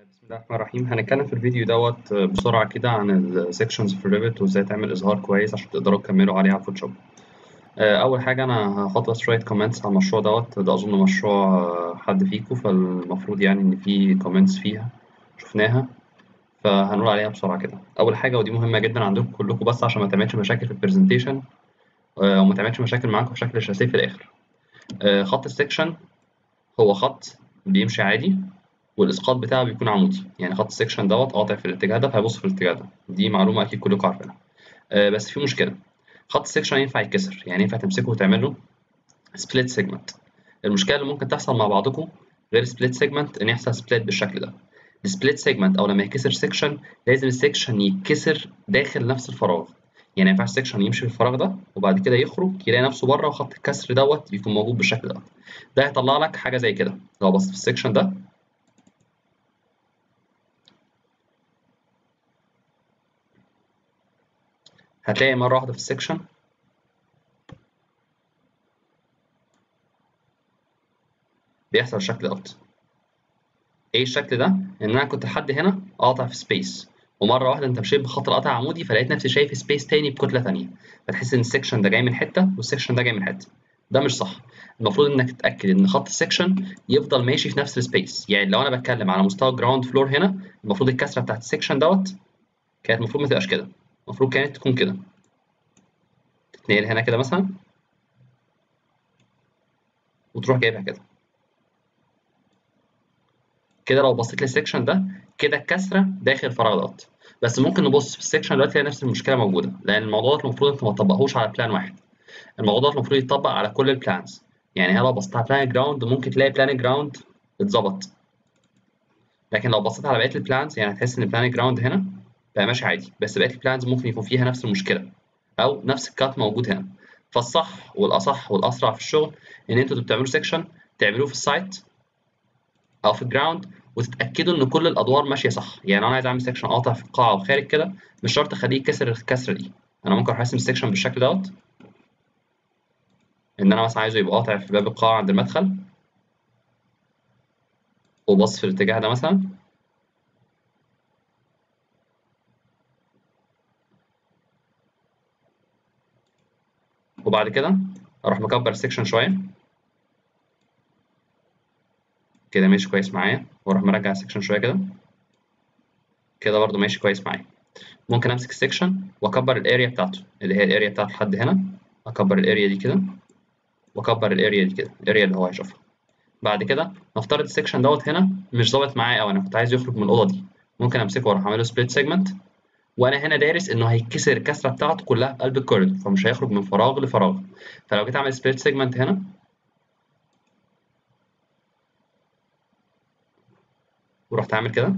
بسم الله الرحمن الرحيم هنتكلم في الفيديو دوت بسرعة كده عن السكشنز في الريفت وازاي تعمل إظهار كويس عشان تقدروا تكملوا عليه على فوتوشوب أول حاجة أنا هحط بس شوية كومنتس على المشروع دوت ده أظن مشروع حد فيكم فالمفروض يعني إن في كومنتس فيها شفناها فهنقول عليها بسرعة كده أول حاجة ودي مهمة جدا عندكم كلكم بس عشان ما تعملش مشاكل في البرزنتيشن وما تعملش مشاكل معاكم في شكل الشاسيه في الآخر خط السكشن هو خط بيمشي عادي والاسقاط بتاعه بيكون عمودي يعني خط السكشن دوت قاطع في الاتجاه ده فهيبص في الاتجاه ده دي معلومه اكيد كلكم عارفينها أه بس في مشكله خط السكشن ينفع يتكسر يعني ينفع تمسكه وتعمله سبليت سيجمنت المشكله اللي ممكن تحصل مع بعضكم غير سبليت سيجمنت ان يحصل سبليت بالشكل ده السبليت سيجمنت او لما يكسر سكشن لازم السكشن يتكسر داخل نفس الفراغ يعني ما ينفعش السكشن يمشي في الفراغ ده وبعد كده يخرج يلاقي نفسه بره وخط الكسر دوت يكون موجود بالشكل ده ده هيطلع لك حاجه زي كده لو بصيت في السكشن ده هتلاقي مرة واحدة في السكشن بيحصل الشكل دوت ايه الشكل ده؟ ان انا كنت لحد هنا قاطع في سبيس ومرة واحدة انت مشيت بخط القطع عمودي فلقيت نفسي شايف سبيس تاني بكتلة تانية فتحس ان السكشن ده جاي من حتة والسكشن ده جاي من حتة ده مش صح المفروض انك تتأكد ان خط السكشن يفضل ماشي في نفس السبيس يعني لو انا بتكلم على مستوى جراوند فلور هنا المفروض الكسرة بتاعت السكشن دوت كانت المفروض ما تبقاش كده المفروض كانت تكون كده تتنقل هنا كده مثلا وتروح جايبها كده كده لو بصيت للسكشن ده كده الكسره داخل الفراغ دوت بس ممكن نبص في السكشن دلوقتي تلاقي نفس المشكله موجوده لان الموضوع ده المفروض انت ما تطبقهوش على بلان واحد الموضوع ده المفروض يتطبق على كل البلانز يعني لو بصيت على بلان جراوند ممكن تلاقي بلان جراوند اتظبط لكن لو بصيت على بقيه البلانز يعني هتحس ان بلان جراوند هنا بقى ماشي عادي بس بقيه البلانز ممكن يكون فيها نفس المشكله او نفس الكات موجود هنا فالصح والاصح والاسرع في الشغل ان انتوا بتعملوا سيكشن تعملوه في السايت او في الجراوند وتتاكدوا ان كل الادوار ماشيه صح يعني انا عايز اعمل سيكشن قاطع في القاعه وخارج كده مش شرط اخليه يكسر الكسره دي انا ممكن اروح ارسم السيكشن بالشكل دوت ان انا مثلا عايزه يبقى قاطع في باب القاعه عند المدخل وبص في الاتجاه ده مثلا وبعد كده اروح مكبر السكشن شويه كده ماشي كويس معايا واروح مرجع السكشن شويه كده كده برضو ماشي كويس معايا ممكن امسك السكشن واكبر الاريا بتاعته اللي هي الاريا بتاعته لحد هنا اكبر الاريا دي كده واكبر الاريا دي كده الاريا اللي هو هيشوفها بعد كده نفترض السكشن دوت هنا مش ظابط معايا او انا كنت عايز يخرج من الاوضه دي ممكن امسكه واروح اعمله سبليت سيجمنت وانا هنا دارس انه هيتكسر الكسره بتاعته كلها في قلب الكوريدور فمش هيخرج من فراغ لفراغ فلو جيت اعمل سبليت سيجمنت هنا ورحت عامل كده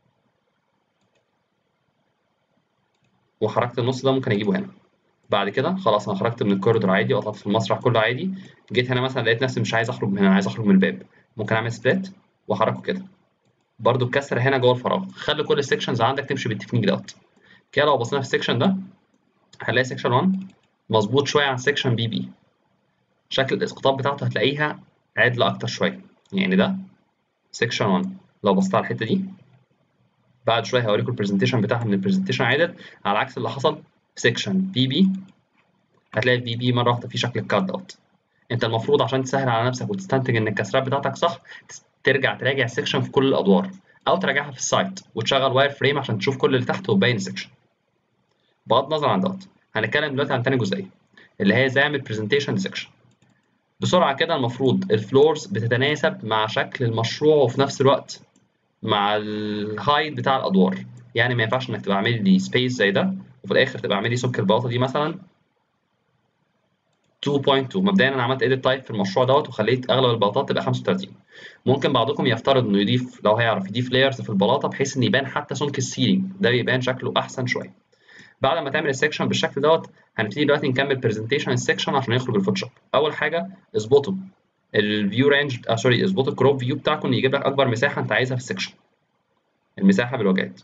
وحركت النص ده ممكن اجيبه هنا بعد كده خلاص انا خرجت من الكوريدور عادي وطلعت في المسرح كله عادي جيت هنا مثلا لقيت نفسي مش عايز اخرج من هنا عايز اخرج من الباب ممكن اعمل سبليت واحركه كده برضو الكسر هنا جوه الفراغ خلي كل السكشنز عندك تمشي بالتكنيك دوت كده لو بصينا في السكشن ده هنلاقي سكشن 1 مظبوط شويه عن سكشن بي بي شكل الاسقاطات بتاعته هتلاقيها عدله اكتر شويه يعني ده سكشن 1 لو بصيت على الحته دي بعد شويه هوريكم البرزنتيشن بتاعها ان البرزنتيشن عدل على عكس اللي حصل في سكشن بي بي هتلاقي البي بي مره واحده في شكل الكات دوت انت المفروض عشان تسهل على نفسك وتستنتج ان الكسرات بتاعتك صح ترجع تراجع السكشن في كل الادوار او تراجعها في السايت وتشغل واير فريم عشان تشوف كل اللي تحت وتبين السكشن بغض النظر عن دوت هنتكلم دلوقتي عن تاني جزئيه اللي هي ازاي اعمل برزنتيشن لسكشن بسرعه كده المفروض الفلورز بتتناسب مع شكل المشروع وفي نفس الوقت مع الهايت بتاع الادوار يعني ما ينفعش انك تبقى عامل لي سبيس زي ده وفي الاخر تبقى عامل لي سمك البلاطه دي مثلا 2.2 مبدئيا انا عملت edit تايب في المشروع دوت وخليت اغلب البلاطات تبقى 35 ممكن بعضكم يفترض انه يضيف لو هيعرف يضيف لايرز في البلاطه بحيث ان يبان حتى سمك السيلينج ده بيبان شكله احسن شويه بعد ما تعمل السكشن بالشكل دوت هنبتدي دلوقتي نكمل برزنتيشن السكشن عشان يخرج الفوتوشوب اول حاجه اظبطوا الفيو رينج آه سوري اظبطوا الكروب فيو بتاعكم يجيب لك اكبر مساحه انت عايزها في السكشن المساحه بالواجهات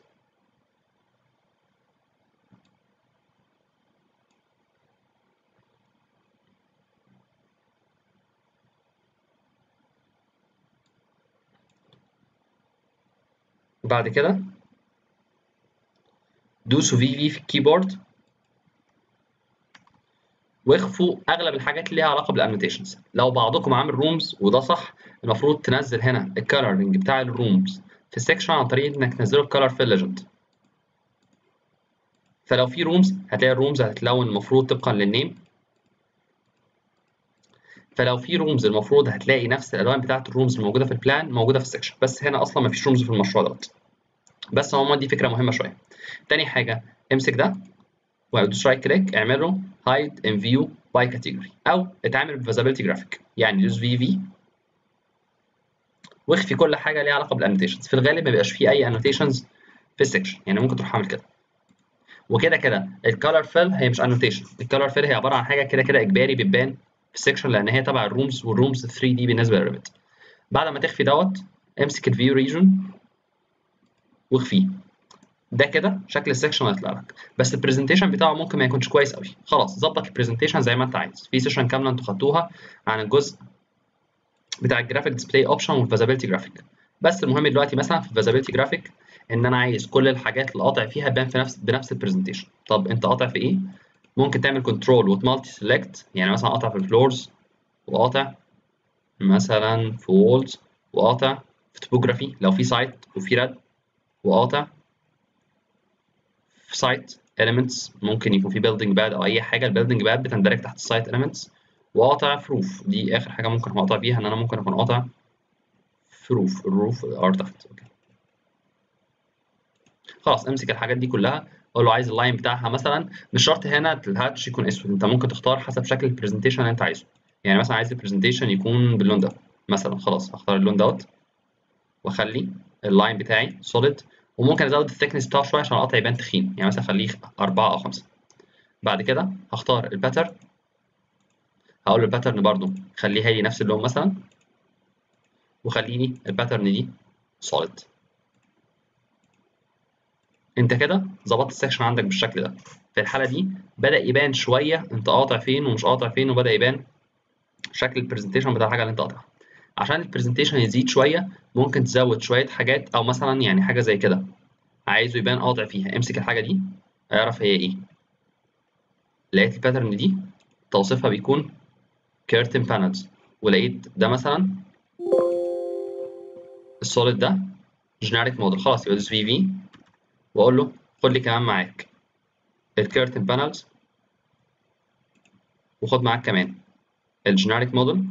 وبعد كده دوسوا في في في الكيبورد واخفوا اغلب الحاجات اللي ليها علاقه بالانوتيشنز لو بعضكم عامل رومز وده صح المفروض تنزل هنا الكالرنج بتاع الرومز في السكشن عن طريق انك تنزله الكالر في الليجند فلو في رومز هتلاقي الرومز هتتلون المفروض طبقا للنيم فلو في رومز المفروض هتلاقي نفس الالوان بتاعه الرومز الموجوده في البلان موجوده في السكشن بس هنا اصلا ما فيش رومز في المشروع دوت بس عموما دي فكره مهمه شويه تاني حاجه امسك ده وادوس رايت كليك اعمل له هايد ان فيو باي كاتيجوري او اتعامل بفيزابيلتي جرافيك يعني دوس في في واخفي كل حاجه ليها علاقه بالانوتيشنز في الغالب ما بيبقاش فيه اي انوتيشنز في السكشن يعني ممكن تروح عامل كده وكده كده الكالر فيل هي مش انوتيشن الكالر فيل هي عباره عن حاجه كده كده اجباري بتبان في السكشن لان هي تبع الرومز والرومز 3 دي بالنسبه للريفت بعد ما تخفي دوت امسك الفيو ريجن واخفيه ده كده شكل السكشن هيطلع لك بس البرزنتيشن بتاعه ممكن ما يكونش كويس قوي خلاص ظبط البرزنتيشن زي ما انت عايز في سيشن كامله انتوا خدتوها عن الجزء بتاع الجرافيك ديسبلاي اوبشن والفيزابيلتي جرافيك بس المهم دلوقتي مثلا في الفيزابيلتي جرافيك ان انا عايز كل الحاجات اللي قاطع فيها تبان في نفس بنفس البرزنتيشن طب انت قاطع في ايه ممكن تعمل كنترول وتمالتي سيلكت يعني مثلا قاطع في الفلورز وقاطع مثلا في وولز وقاطع في توبوجرافي لو في سايت وفي رد وقاطع في سايت elements ممكن يكون في building bad او اي حاجه البيلدنج bad بتندرج تحت السايت elements وقاطع في روف دي اخر حاجه ممكن اقطع بيها ان انا ممكن اكون قاطع في روف الروف ارتفت اوكي خلاص امسك الحاجات دي كلها اقول له عايز اللاين بتاعها مثلا مش شرط هنا الهاتش يكون اسود انت ممكن تختار حسب شكل البرزنتيشن اللي انت عايزه يعني مثلا عايز البرزنتيشن يكون باللون ده مثلا خلاص هختار اللون دوت واخلي اللاين بتاعي سوليد وممكن ازود الثيكنس بتاعه شويه عشان القطع يبان تخين يعني مثلا اخليه 4 او 5 بعد كده هختار الباترن هقول له الباترن برضو خليها لي نفس اللون مثلا وخليني الباترن دي سوليد انت كده ظبطت السكشن عندك بالشكل ده في الحاله دي بدا يبان شويه انت قاطع فين ومش قاطع فين وبدا يبان شكل البرزنتيشن بتاع الحاجه اللي انت قاطعها عشان البرزنتيشن يزيد شويه ممكن تزود شويه حاجات او مثلا يعني حاجه زي كده عايزه يبان قاطع فيها امسك الحاجه دي اعرف هي ايه لقيت الباترن دي توصيفها بيكون كيرتن بانلز ولقيت ده مثلا السوليد ده جينيريك موديل خلاص يبقى ادوس في في واقول له خد لي كمان معاك الكيرتن بانلز وخد معاك كمان الجينيريك موديل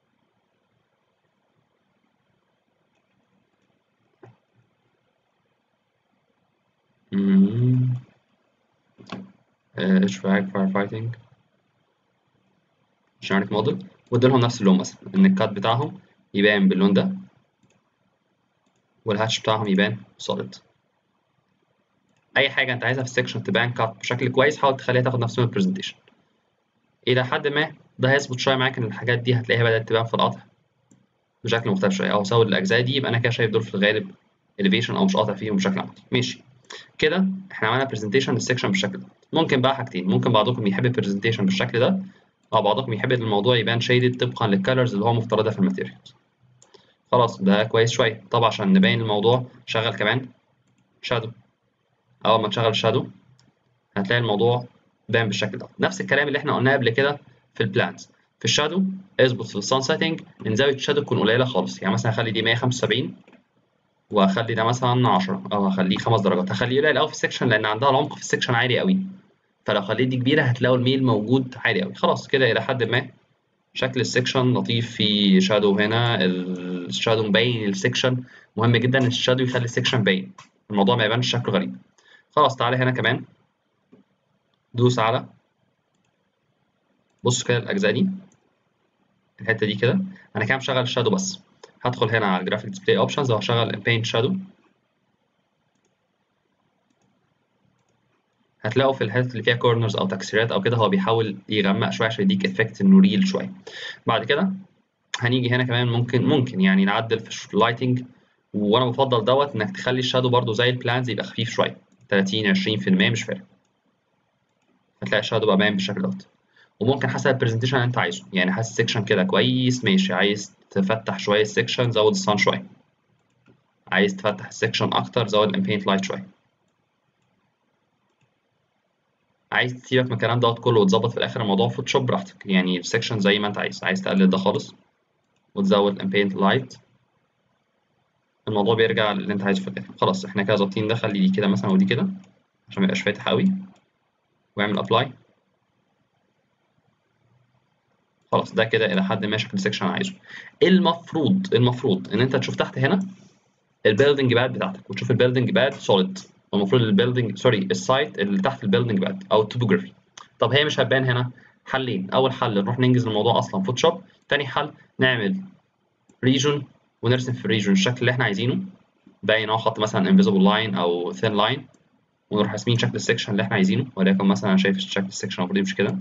اشفاك فاير فايتنج جينيريك موديل واديلهم نفس اللون مثلا ان الكات بتاعهم يبان باللون ده والهاتش بتاعهم يبان سوليد اي حاجه انت عايزها في السكشن تبان كات بشكل كويس حاول تخليها تاخد نفس لون البرزنتيشن الى حد ما ده هيظبط شويه معاك ان الحاجات دي هتلاقيها بدات تبان في القطع بشكل مختلف شويه او اسود الاجزاء دي يبقى انا كده شايف دول في الغالب elevation او مش قاطع فيهم بشكل عملي ماشي كده احنا عملنا برزنتيشن للسكشن بالشكل ده ممكن بقى حاجتين ممكن بعضكم يحب البرزنتيشن بالشكل ده او بعضكم يحب ان الموضوع يبان شيدد طبقا للكالرز اللي هو مفترضها في الماتيريالز خلاص ده كويس شويه طب عشان نبين الموضوع شغل كمان شادو اول ما تشغل شادو هتلاقي الموضوع بان بالشكل ده نفس الكلام اللي احنا قلناه قبل كده في البلانز في الشادو اظبط في السان سيتنج ان زاويه الشادو تكون قليله خالص يعني مثلا هخلي دي 175 واخلي ده مثلا 10 او هخليه 5 درجات هخليه قليل قوي في السكشن لان عندها العمق في السكشن عالي قوي فلو خليت دي كبيره هتلاقوا الميل موجود عالي قوي خلاص كده الى حد ما شكل السكشن لطيف في شادو هنا الشادو مبين السكشن مهم جدا ان الشادو يخلي السكشن باين الموضوع ما يبانش شكله غريب خلاص تعالى هنا كمان دوس على بص كده الاجزاء دي الحته دي كده انا كده مشغل الشادو بس هدخل هنا على الجرافيك ديسبلاي اوبشنز وهشغل البينت شادو هتلاقوا في الحتت اللي فيها كورنرز او تكسيرات او كده هو بيحاول يغمق شويه عشان يديك افكت انه ريل شويه بعد كده هنيجي هنا كمان ممكن ممكن يعني نعدل في اللايتنج وانا بفضل دوت انك تخلي الشادو برده زي البلانز يبقى خفيف شويه 30 20% مش فارق هتلاقي الشادو بقى باين بالشكل دوت وممكن حسب البرزنتيشن اللي انت عايزه يعني حاسس السكشن كده كويس ماشي عايز تفتح شويه السكشن زود الصن شويه عايز تفتح السكشن اكتر زود الامبينت لايت شويه عايز تسيبك من الكلام دوت كله وتظبط في الاخر الموضوع فوتوشوب براحتك يعني السكشن زي ما انت عايز عايز تقلل ده خالص وتزود الامبينت لايت الموضوع بيرجع للي انت عايزه في الاخر خلاص احنا كده ظابطين ده خلي دي كده مثلا ودي كده عشان ما يبقاش فاتح قوي واعمل ابلاي خلاص ده كده الى حد ما شكل السكشن انا عايزه المفروض المفروض ان انت تشوف تحت هنا البيلدنج باد بتاعتك وتشوف البيلدنج باد سوليد المفروض البيلدنج سوري السايت اللي تحت البيلدنج باد او التوبوجرافي طب هي مش هتبان هنا حلين اول حل نروح ننجز الموضوع اصلا فوتوشوب تاني حل نعمل ريجون ونرسم في الريجون الشكل اللي احنا عايزينه باين اهو خط مثلا انفيزبل لاين او ثين لاين ونروح راسمين شكل السكشن اللي احنا عايزينه وليكن مثلا انا شايف شكل السكشن المفروض يمشي كده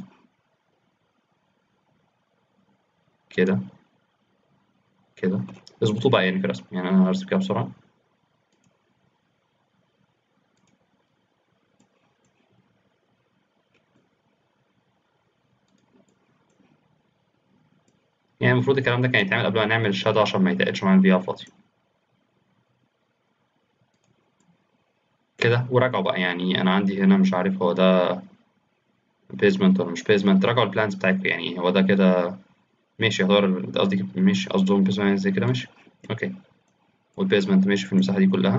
كده كده اظبطوه بقى يعني في الرسم يعني انا هرسم كده بسرعه يعني المفروض الكلام ده كان يتعمل قبل ما نعمل الشادو عشان ما يتقلش معانا الفي فاضي كده وراجعوا بقى يعني انا عندي هنا مش عارف هو ده بيزمنت ولا مش بيزمنت راجعوا البلانز بتاعتكم يعني هو ده كده ماشي يعتبر قصدي ماشي قصدهم بيزمنت زي كده ماشي اوكي والبيزمنت ماشي في المساحة دي كلها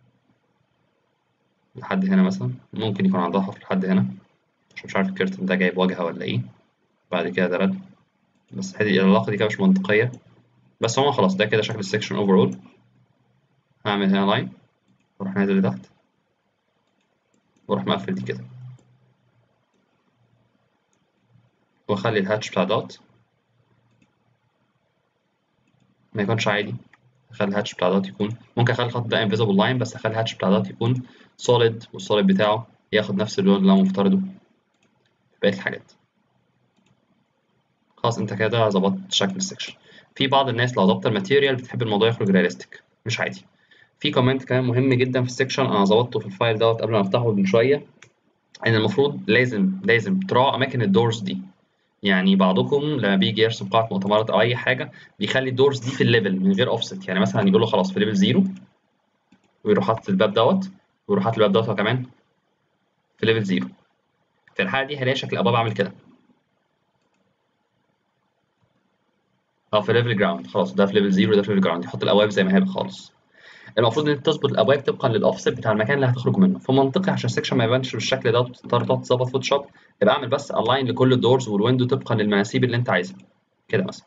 لحد هنا مثلا ممكن يكون عندها حفر لحد هنا عشان مش عارف الكيرتن ده جايب واجهة ولا ايه بعد كده ده رد بس هذه العلاقة دي كده مش منطقية بس هو خلاص ده كده شكل السكشن اوفرول هعمل هنا لاين واروح نازل لتحت واروح مقفل دي كده واخلي الهاتش بتاع دوت ما يكونش عادي اخلي الهاتش بتاع دوت يكون ممكن اخلي الخط ده انفيزبل لاين بس اخلي الهاتش بتاع دوت يكون سوليد والسوليد بتاعه ياخد نفس اللون اللي انا مفترضه في بقيه الحاجات خلاص انت كده ظبطت شكل السكشن في بعض الناس لو ظبط الماتيريال بتحب الموضوع يخرج رياليستيك مش عادي في كومنت كمان مهم جدا في السكشن انا ظبطته في الفايل دوت قبل ما افتحه من شويه ان المفروض لازم لازم تراعوا اماكن الدورز دي يعني بعضكم لما بيجي يرسم قاعة مؤتمرات أو أي حاجة بيخلي الدورز دي في الليفل من غير أوفست يعني مثلا يقول له خلاص في ليفل زيرو ويروح حاطط الباب دوت ويروح حاطط الباب دوت هو كمان في ليفل زيرو في الحالة دي هلاقي شكل الأبواب عامل كده أو في ليفل جراوند خلاص ده في ليفل زيرو ده في ليفل جراوند يحط الأبواب زي ما هي خالص المفروض ان انت تظبط الابواب طبقا للاوفست بتاع المكان اللي هتخرج منه فمنطقي عشان السكشن ما يبانش بالشكل ده وتضطر تقعد تظبط فوتوشوب يبقى اعمل بس الاين لكل الدورز والويندو طبقا للمناسيب اللي انت عايزها كده مثلا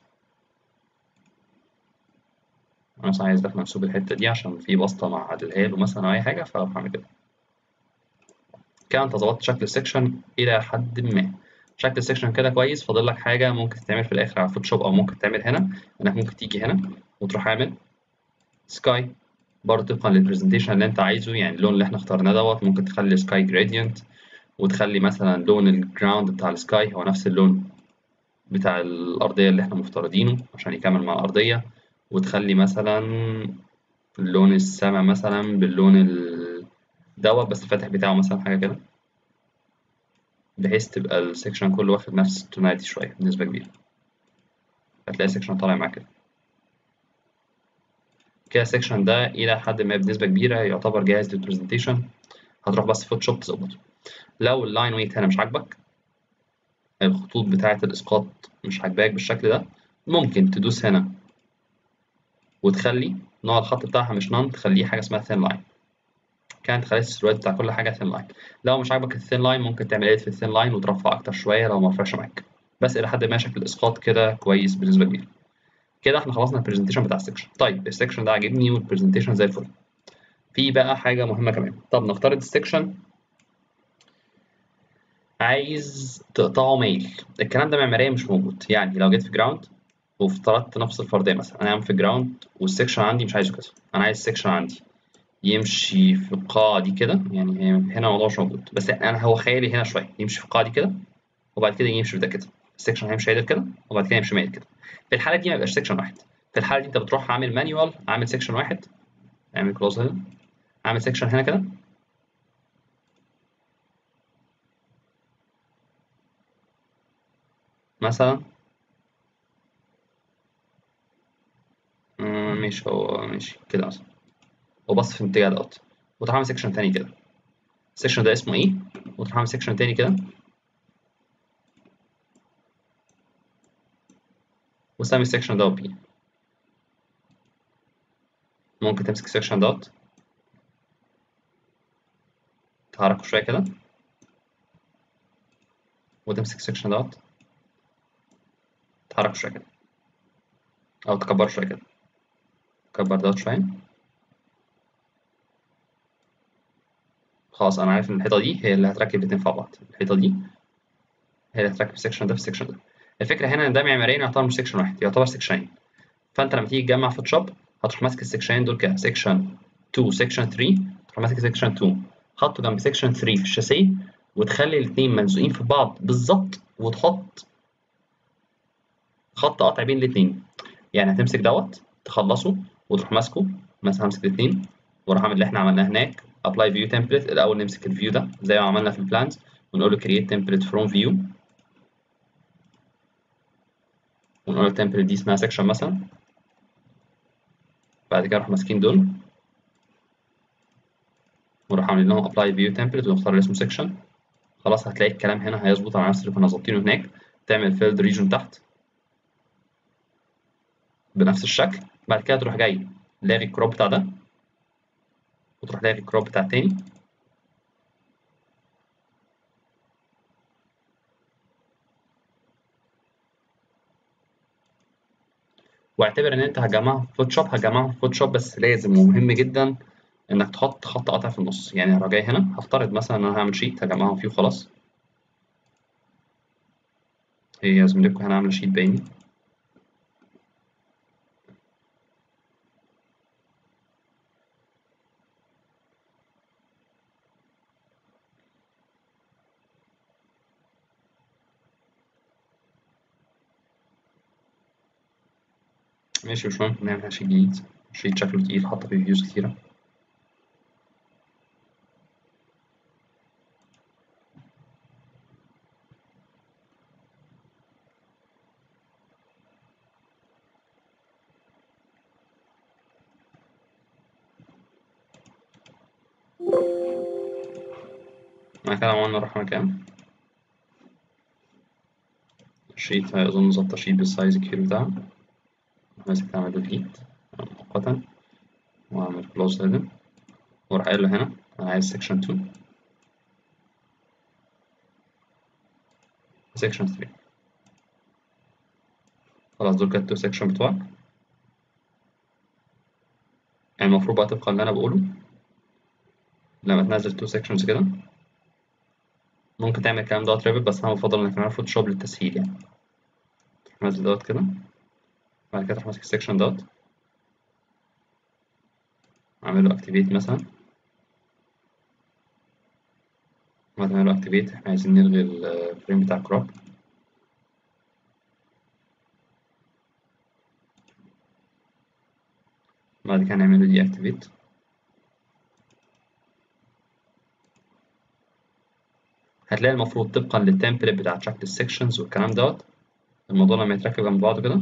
انا مثلا عايز ده منسوب الحته دي عشان في بسطه مع عدلها له مثلا او اي حاجه فهعمل كده كده انت ظبطت شكل السكشن الى حد ما شكل السكشن كده كويس فاضل لك حاجه ممكن تتعمل في الاخر على فوتوشوب او ممكن تعمل هنا انك ممكن تيجي هنا وتروح عامل سكاي برضه طبقا للبرزنتيشن اللي انت عايزه يعني اللون اللي احنا اخترناه دوت ممكن تخلي سكاي جريدينت وتخلي مثلا لون الجراوند بتاع السكاي هو نفس اللون بتاع الارضيه اللي احنا مفترضينه عشان يكمل مع الارضيه وتخلي مثلا لون السماء مثلا باللون ال... دوت بس الفاتح بتاعه مثلا حاجه كده بحيث تبقى السكشن كله واخد نفس التوناليتي شويه بنسبه كبيره هتلاقي السكشن طالع معاك كده كده السكشن ده الى حد ما بنسبه كبيره يعتبر جاهز للبرزنتيشن هتروح بس فوتوشوب تظبطه لو اللاين ويت هنا مش عاجبك الخطوط بتاعه الاسقاط مش عاجباك بالشكل ده ممكن تدوس هنا وتخلي نوع الخط بتاعها مش نون تخليه حاجه اسمها ثين لاين كانت خليت السلوات بتاع كل حاجه ثين لاين لو مش عاجبك الثين لاين ممكن تعمل ايديت في الثين لاين وترفع اكتر شويه لو ما رفعش معاك بس الى حد ما شكل الاسقاط كده كويس بنسبه كبيره كده احنا خلصنا البرزنتيشن بتاع السكشن طيب السكشن ده عاجبني والبرزنتيشن زي الفل في بقى حاجه مهمه كمان طب نفترض السكشن عايز تقطعه ميل الكلام ده معماريا مش موجود يعني لو جيت في جراوند وافترضت نفس الفرضيه مثلا انا عامل في جراوند والسكشن عندي مش عايزه كده انا عايز السكشن عندي يمشي في القاعه دي كده يعني هنا الموضوع مش موجود بس انا هو خيالي هنا شويه يمشي في القاعه دي كده وبعد كده يمشي في ده كده السكشن هيمشي عدل كده وبعد كده يمشي مايل كده في الحاله دي ما يبقاش سكشن واحد في الحاله دي انت بتروح عامل مانيوال عامل سكشن واحد اعمل كلوز هنا عامل سكشن هنا كده مثلا مش هو ماشي كده مثلا وبص في الاتجاه دوت وتروح عامل سيكشن تاني كده السيكشن ده اسمه ايه وتروح عامل سيكشن تاني كده وسمي السيكشن دوت بي ممكن تمسك السيكشن دوت تحركه شويه كده وتمسك السيكشن دوت تحركه شويه كده او تكبره شويه كده كبر دوت شويه خلاص انا عارف ان الحيطه دي هي اللي هتركب الاتنين في بعض الحيطه دي هي اللي هتركب السكشن ده في السكشن ده الفكره هنا ان ده معماريا يعتبر مش سكشن واحد يعتبر سكشنين فانت لما تيجي تجمع فوتوشوب هتروح ماسك السكشنين دول كده سكشن 2 سكشن 3 تروح ماسك سكشن 2 حطه جنب سكشن 3 في الشاسيه وتخلي الاثنين ملزوقين في بعض بالظبط وتحط خط قاطع بين الاثنين يعني هتمسك دوت تخلصه وتروح ماسكه مثلا همسك الاثنين واروح اعمل اللي احنا عملناه هناك ابلاي فيو تمبلت الاول نمسك الفيو ده زي ما عملنا في البلانز ونقول له create template from view ونقول له التمبلت دي اسمها section مثلا بعد كده نروح ماسكين دول ونروح عاملين لهم apply view template ونختار اللي اسمه section خلاص هتلاقي الكلام هنا هيظبط على نفس اللي كنا ظابطينه هناك تعمل filled region تحت بنفس الشكل بعد كده تروح جاي لاغي الكروب بتاع ده وتروح لاغي الكروب بتاع التاني واعتبر ان انت هتجمعهم في فوتوشوب هتجمعهم في فوتوشوب بس لازم ومهم جدا انك تحط خط قطع في النص يعني هروح جاي هنا هفترض مثلا ان انا هعمل شيت هجمعهم فيه وخلاص هي زميلتكم هنا عامله شيت بايني ماشي مش مهم نعمل شيت جديد شيت شكله تقيل حاطط فيه فيوز كتيرة احنا كده عملنا رقم كام الشيت أظن ظبط الشيت بالسايز الكبير بتاعه ماسك أعمل ديليت مؤقتا وأعمل كلوز هيدن وأروح قايل له هنا أنا عايز سيكشن 2 سيكشن 3 خلاص دول كانت 2 سيكشن بتوعك يعني المفروض بقى طبقا اللي أنا بقوله لما تنزل 2 سيكشنز كده ممكن تعمل الكلام دوت ريفت بس أنا بفضل إنك تعمله فوتوشوب للتسهيل يعني نزل دوت كده بعد كده تروح ماسك السكشن دوت اعمل له اكتيفيت مثلا بعد ما اعمل له اكتيفيت احنا عايزين نلغي الفريم بتاع كروب بعد كده نعمل له دي اكتيفيت هتلاقي المفروض طبقا للتمبلت بتاع شكل السكشنز والكلام دوت الموضوع لما يتركب جنب بعضه كده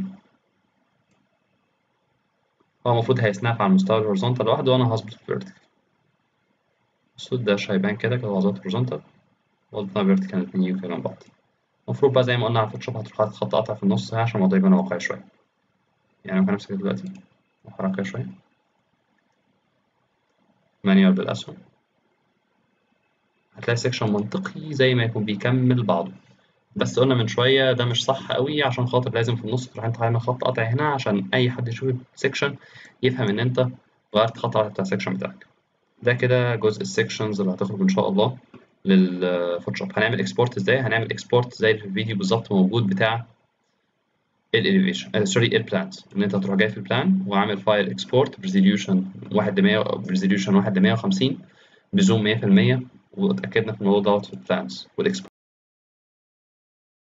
هو المفروض هيسناب على المستوى الهوريزونتال لوحده وانا هظبط الفيرتيكال الصوت ده هيبان كده كده هظبط هوريزونتال وظبطنا فيرتيكال الاتنين يجوا جنب بعض المفروض بقى زي ما قلنا على الفوتوشوب هتروح حاطط خط قطع في النص عشان الموضوع يبان واقعي شوية يعني ممكن امسك دلوقتي واحركها شوية مانيوال بالأسهم هتلاقي سيكشن منطقي زي ما يكون بيكمل بعضه بس قلنا من شوية ده مش صح قوي عشان خاطر لازم في النص تروح انت عامل خط قطع هنا عشان أي حد يشوف السكشن يفهم إن أنت غيرت خط القطع بتاع السكشن بتاعك ده كده جزء السكشنز اللي هتخرج إن شاء الله للفوتوشوب هنعمل اكسبورت ازاي هنعمل اكسبورت زي في الفيديو بالظبط موجود بتاع الاليفيشن سوري البلانز ان انت تروح جاي في البلان وعامل فايل اكسبورت بريزوليوشن 1 ل 100 بريزوليوشن 1 ل 150 بزوم 100% واتاكدنا في الموضوع دوت في البلانز والاكسبورت